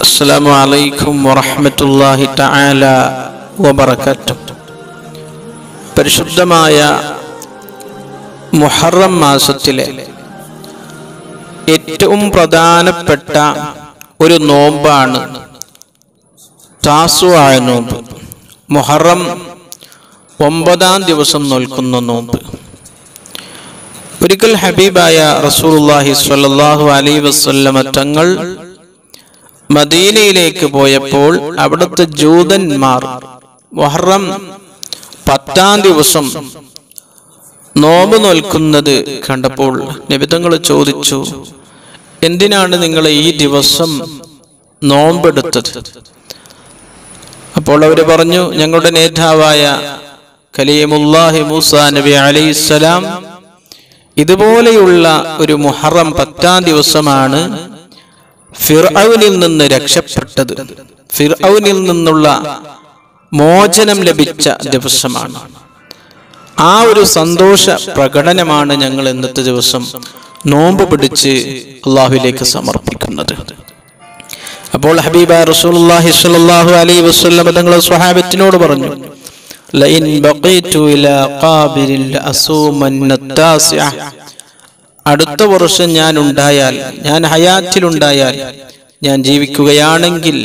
السلام عليكم ورحمة الله تعالى وبركاته പരിശുദ്ധമായ മുഹറം മാസത്തിലെ ഏറ്റവും പ്രധാനപ്പെട്ട ഒരു നോമ്പാണ് താസുവായ നോമ്പ് മുഹറം ഒമ്പതാം ദിവസം നോൽക്കുന്ന നോമ്പ് ഒരിക്കൽ ഹബീബായ റസൂലുള്ളാഹി സ്വല്ലല്ലാഹു അലൈഹി വസല്ലമ തങ്ങൾ മദീനയിലേക്ക് പോയപ്പോൾ അവിടുത്തെ ജൂതന്മാർ മുഹറം പത്താം ദിവസം നോമ്പ് നോൽക്കുന്നത് കണ്ടപ്പോൾ നബിതങ്ങൾ ചോദിച്ചു എന്തിനാണ് നിങ്ങൾ ഈ ദിവസം നോമ്പെടുത്തത് അപ്പോൾ അവർ പറഞ്ഞു ഞങ്ങളുടെ നേതാവായ കലീമുല്ലാഹി മൂസ നബി അലൈഹിസ്സലാം ഇതുപോലെയുള്ള ഒരു മുഹറം പത്താം ദിവസമാണ് ഫിർഔനിൽ നിന്ന് രക്ഷപ്പെട്ടത് ഫിർഔനിൽ നിന്നുള്ള മോചനം ലഭിച്ച ദിവസമാണ് ആ ഒരു സന്തോഷ പ്രകടനമാണ് ഞങ്ങൾ ഇന്നത്തെ ദിവസം നോമ്പ് പിടിച്ച് അള്ളാഹുവിലേക്ക് സമർപ്പിക്കുന്നത് അപ്പോൾ ഹബീബ റസൂലുള്ളാഹി സ്വല്ലല്ലാഹു അലൈഹി വസല്ലം തങ്ങൾ സ്വഹാബത്തിനോട് പറഞ്ഞു ലഇൻ ബഖീതു ഇലാ ഖാബിരിൽ അസൂമന്ന താസിഅ അടുത്ത വർഷം ഞാൻ ഉണ്ടായാൽ ഞാൻ ഹയാത്തിലുണ്ടായാൽ ഞാൻ ജീവിക്കുകയാണെങ്കിൽ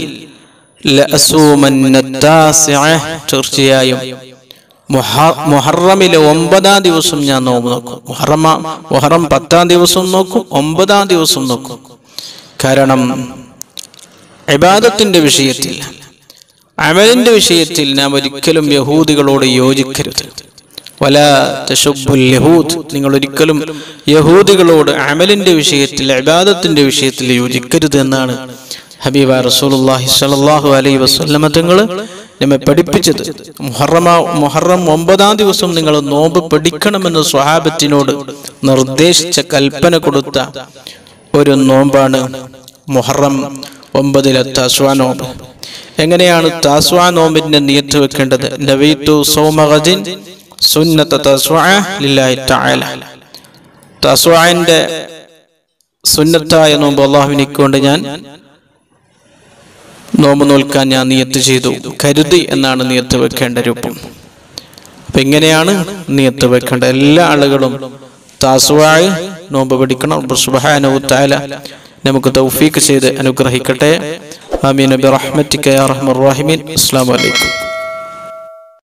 ലഅസൂമന്ന താസിഅ തീർച്ചയായും മുഹ- മുഹറമിലെ ഒമ്പതാം ദിവസം ഞാൻ നോമ്പ് നോക്കും മുഹറമ മുഹറം പത്താം ദിവസം നോക്കും ഒമ്പതാം ദിവസം നോക്കും കാരണം ഇബാദത്തിന്റെ വിഷയത്തിൽ അമലിന്റെ വിഷയത്തിൽ നാം ഒരിക്കലും യഹൂദികളോട് യോജിക്കരുത് വല തശുബുൽ യഹൂദ് നിങ്ങൾ ഒരിക്കലും യഹൂദികളോട് അമലിന്റെ വിഷയത്തിൽ ഇബാദത്തിന്റെ വിഷയത്തിൽ യോജിക്കരുത് എന്നാണ് ഹബീബ റസൂലുള്ളാഹി സ്വല്ലല്ലാഹു അലൈഹി വസല്ലമ തങ്ങൾ നമ്മെ പഠിപ്പിച്ചത് മുഹറമ മുഹറം ഒമ്പതാം ദിവസം നിങ്ങൾ നോമ്പ് പഠിക്കണമെന്ന് സ്വഹാബത്തിനോട് നിർദ്ദേശിച്ച കൽപ്പന കൊടുത്ത ഒരു നോമ്പാണ് മുഹറം ഒമ്പതിലെ താസ്വാ നോമ്പ് എങ്ങനെയാണ് താസ്വാ നോമ്പിന്റെ നിയത്ത് വെക്കേണ്ടത് നവീത്തു സൗമഗജിൻ സുന്നത്ത തസ്വാ ലില്ലാഹി തആല തസ്വാന്റെ സുന്നത്തായ നോമ്പ് അള്ളാഹുവിനെ കൊണ്ട് ഞാൻ നോമ്പ് നോൽക്കാൻ ഞാൻ നിയത്ത് ചെയ്തു കരുതി എന്നാണ് നിയത്ത് വെക്കേണ്ട രൂപം അപ്പൊ എങ്ങനെയാണ് നിയത്ത് വെക്കേണ്ടത് എല്ലാ ആളുകളും താസുവായി നോമ്പ് പിടിക്കണം റബ്ബ് സുബ്ഹാനഹു തആല നമുക്ക് തൗഫീക്ക് ചെയ്ത് അനുഗ്രഹിക്കട്ടെ ആമീൻ ബിറഹ്മതിക യാ റഹ്മർ റഹീമീൻ അസ്സലാമു അലൈക്കും